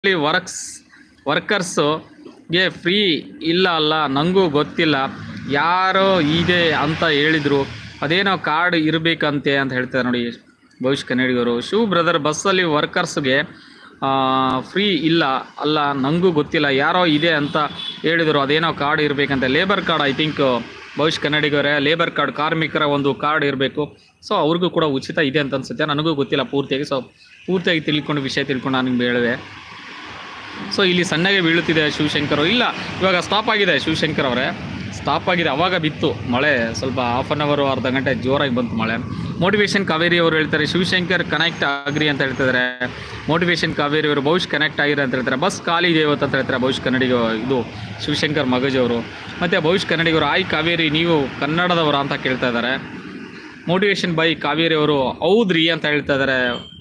ಬಸ್ಸಲ್ಲಿ works ವರ್ಕರ್ಸ್ಗೆ free ಇಲ್ಲ ಅಲ್ಲ ನನಗೂ ಗೊತ್ತಿಲ್ಲ ಯಾರೋ ಇದೆ ಅಂತ ಹೇಳಿದರು ಅದೇನೋ ಕಾರ್ಡ್ ಇರಬೇಕಂತೆ ಅಂತ ಹೇಳ್ತಾರೆ ನೋಡಿ ಭವಿಷ್ಯ ಕನ್ನಡಿಗರು ಶಿವ್ ಬ್ರದರ್ ಬಸ್ಸಲ್ಲಿ ವರ್ಕರ್ಸ್ಗೆ ಫ್ರೀ ಇಲ್ಲ ಅಲ್ಲ ನನಗೂ ಗೊತ್ತಿಲ್ಲ ಯಾರೋ ಇದೆ ಅಂತ ಹೇಳಿದರು ಅದೇನೋ ಕಾರ್ಡ್ ಇರಬೇಕಂತೆ ಲೇಬರ್ ಕಾರ್ಡ್ ಐ ಥಿಂಕ್ ಭವಿಷ್ಯ ಕನ್ನಡಿಗರೇ ಲೇಬರ್ ಕಾರ್ಡ್ ಕಾರ್ಮಿಕರ ಒಂದು ಕಾರ್ಡ್ ಇರಬೇಕು ಸೊ ಅವ್ರಿಗೂ ಕೂಡ ಉಚಿತ ಇದೆ ಅಂತ ಅನ್ಸುತ್ತೆ ನನಗೂ ಗೊತ್ತಿಲ್ಲ ಪೂರ್ತಿಯಾಗಿ ಸೊ ಪೂರ್ತಿಯಾಗಿ ತಿಳ್ಕೊಂಡು ವಿಷಯ ತಿಳ್ಕೊಂಡು ನಾನು ನಿಮ್ಗೆ ಹೇಳಿದೆ ಸೊ ಇಲ್ಲಿ ಸಣ್ಣಗೆ ಬೀಳುತ್ತಿದೆ ಶಿವಶಂಕರ್ ಇಲ್ಲ ಇವಾಗ ಸ್ಟಾಪ್ ಆಗಿದೆ ಶಿವಶಂಕರ್ ಅವರೇ ಸ್ಟಾಪ್ ಆಗಿದೆ ಅವಾಗ ಬಿತ್ತು ಮಳೆ ಸ್ವಲ್ಪ ಹಾಫ್ ಆನ್ ಅವರು ಅರ್ಧ ಗಂಟೆ ಜೋರಾಗಿ ಬಂತು ಮಳೆ ಮೋಟಿವೇಶನ್ ಕಾವೇರಿ ಅವರು ಹೇಳ್ತಾರೆ ಶಿವಶಂಕರ್ ಕನೆಕ್ಟ್ ಆಗ್ರಿ ಅಂತ ಹೇಳ್ತಿದ್ದಾರೆ ಮೋಟಿವೇಶನ್ ಕಾವೇರಿ ಅವರು ಭವಿಷ್ಯ ಕನೆಕ್ಟ್ ಆಗಿರಿ ಅಂತ ಹೇಳ್ತಾರೆ ಬಸ್ ಖಾಲಿ ಇದೆ ಇವತ್ತು ಅಂತ ಹೇಳ್ತಾರೆ ಭವಿಷ್ಯ ಕನ್ನಡಿಗ ಇದು ಶಿವಶಂಕರ್ ಮಗಜ್ ಅವರು ಮತ್ತು ಭವಿಷ್ಯ ಕನ್ನಡಿಗರು ಆಯ್ ಕಾವೇರಿ ನೀವು ಕನ್ನಡದವರ ಅಂತ ಕೇಳ್ತಾ ಇದ್ದಾರೆ ಮೋಟಿವೇಶನ್ ಬೈ ಕಾವೇರಿ ಅವರು ಹೌದ್ರಿ ಅಂತ ಹೇಳ್ತಾ ಇದ್ದಾರೆ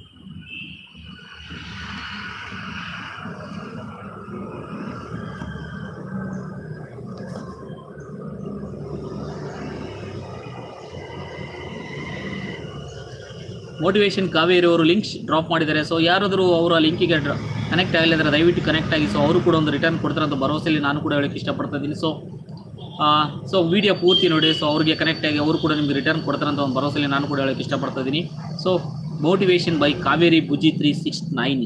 ಮೋಟಿವೇಶನ್ ಕಾವೇರಿ ಅವರು ಲಿಂಕ್ಸ್ ಡ್ರಾಪ್ ಮಾಡಿದ್ದಾರೆ ಸೊ ಯಾರಾದರೂ ಅವರ ಲಿಂಕಿಗೆ ಕನೆಕ್ಟ್ ಆಗಿಲ್ಲ ಅಂದರೆ ದಯವಿಟ್ಟು ಕನೆಕ್ಟ್ ಆಗಿ ಸೊ ಅವರು ಕೂಡ ಒಂದು ರಿಟರ್ನ್ ಕೊಡ್ತಾರೆ ಅಂತ ಭರವಸೆಯಲ್ಲಿ ನಾನು ಕೂಡ ಹೇಳೋಕ್ಕೆ ಇಷ್ಟಪಡ್ತಾ ಇದ್ದೀನಿ ಸೊ ಸೊ ವಿಡಿಯೋ ಪೂರ್ತಿ ನೋಡಿ ಸೊ ಅವ್ರಿಗೆ ಕನೆಕ್ಟ್ ಆಗಿ ಅವರು ಕೂಡ ನಿಮಗೆ ರಿಟರ್ನ್ ಕೊಡ್ತಾರೆ ಅಂತ ಒಂದು ಭರವಸೆಯಲ್ಲಿ ನಾನು ಕೂಡ ಹೇಳೋಕ್ಕೆ ಇಷ್ಟಪಡ್ತಾ ಇದ್ದೀನಿ so motivation by Kaveri Buji three six nine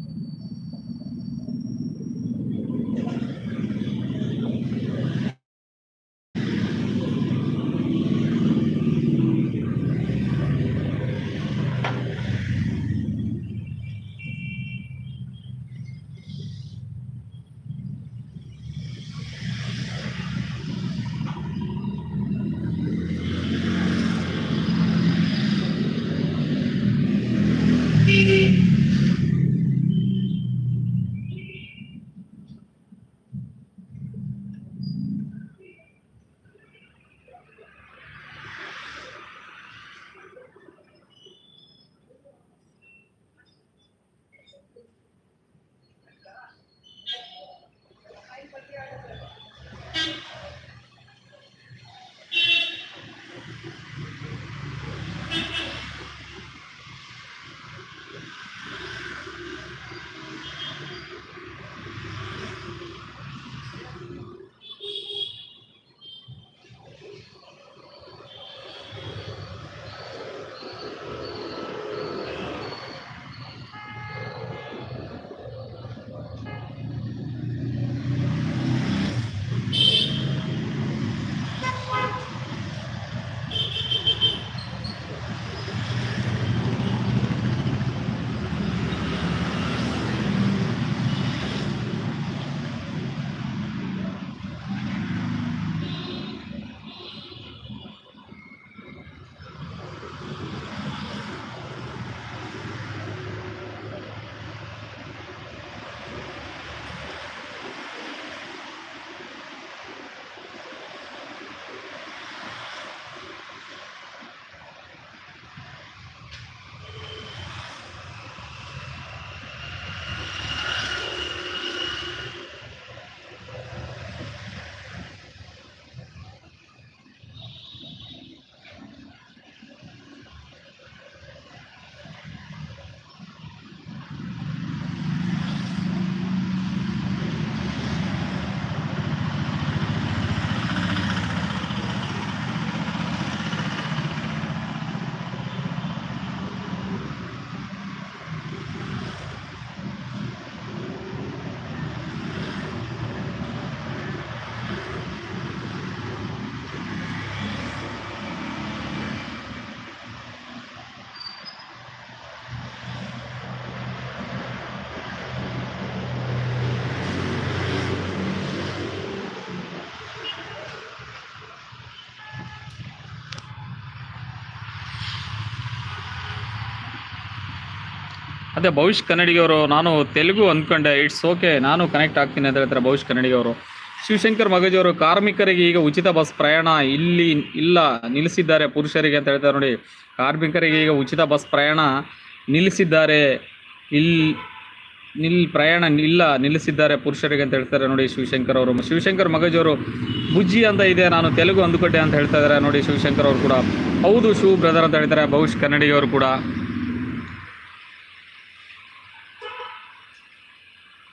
ಅದೇ ಭವಿಷ್ಯ ಕನ್ನಡಿಗವರು ನಾನು ತೆಲುಗು ಅಂದ್ಕೊಂಡೆ ಇಟ್ಸ್ ಓಕೆ ನಾನು ಕನೆಕ್ಟ್ ಆಗ್ತೀನಿ ಅಂತ ಹೇಳ್ತಾರೆ ಭವಿಷ್ಯ ಕನ್ನಡಿಗವರು ಶಿವಶಂಕರ್ ಮಗಜಿಯವರು ಕಾರ್ಮಿಕರಿಗೆ ಈಗ ಉಚಿತ ಬಸ್ ಪ್ರಯಾಣ ಇಲ್ಲಿ ಇಲ್ಲ ನಿಲ್ಲಿಸಿದ್ದಾರೆ ಪುರುಷರಿಗೆ ಅಂತ ಹೇಳ್ತಾರೆ ನೋಡಿ ಕಾರ್ಮಿಕರಿಗೆ ಈಗ ಉಚಿತ ಬಸ್ ಪ್ರಯಾಣ ನಿಲ್ಲಿಸಿದ್ದಾರೆ ಇಲ್ಲಿ ನಿಲ್ ಪ್ರಯಾಣ ಇಲ್ಲ ನಿಲ್ಲಿಸಿದ್ದಾರೆ ಪುರುಷರಿಗೆ ಅಂತ ಹೇಳ್ತಾರೆ ನೋಡಿ ಶಿವಶಂಕರ್ ಅವರು ಶಿವಶಂಕರ್ ಮಗಜಿಯವರು ಬುಜ್ಜಿ ಅಂತ ಇದೆ ನಾನು ತೆಲುಗು ಅಂದುಕೊಂಡೆ ಅಂತ ಹೇಳ್ತಾ ಇದ್ದಾರೆ ನೋಡಿ ಶಿವಶಂಕರ್ ಅವರು ಕೂಡ ಹೌದು ಶಿವ್ ಬ್ರದರ್ ಅಂತ ಹೇಳ್ತಾರೆ ಭವಿಷ್ಯ ಕನ್ನಡಿಗವರು ಕೂಡ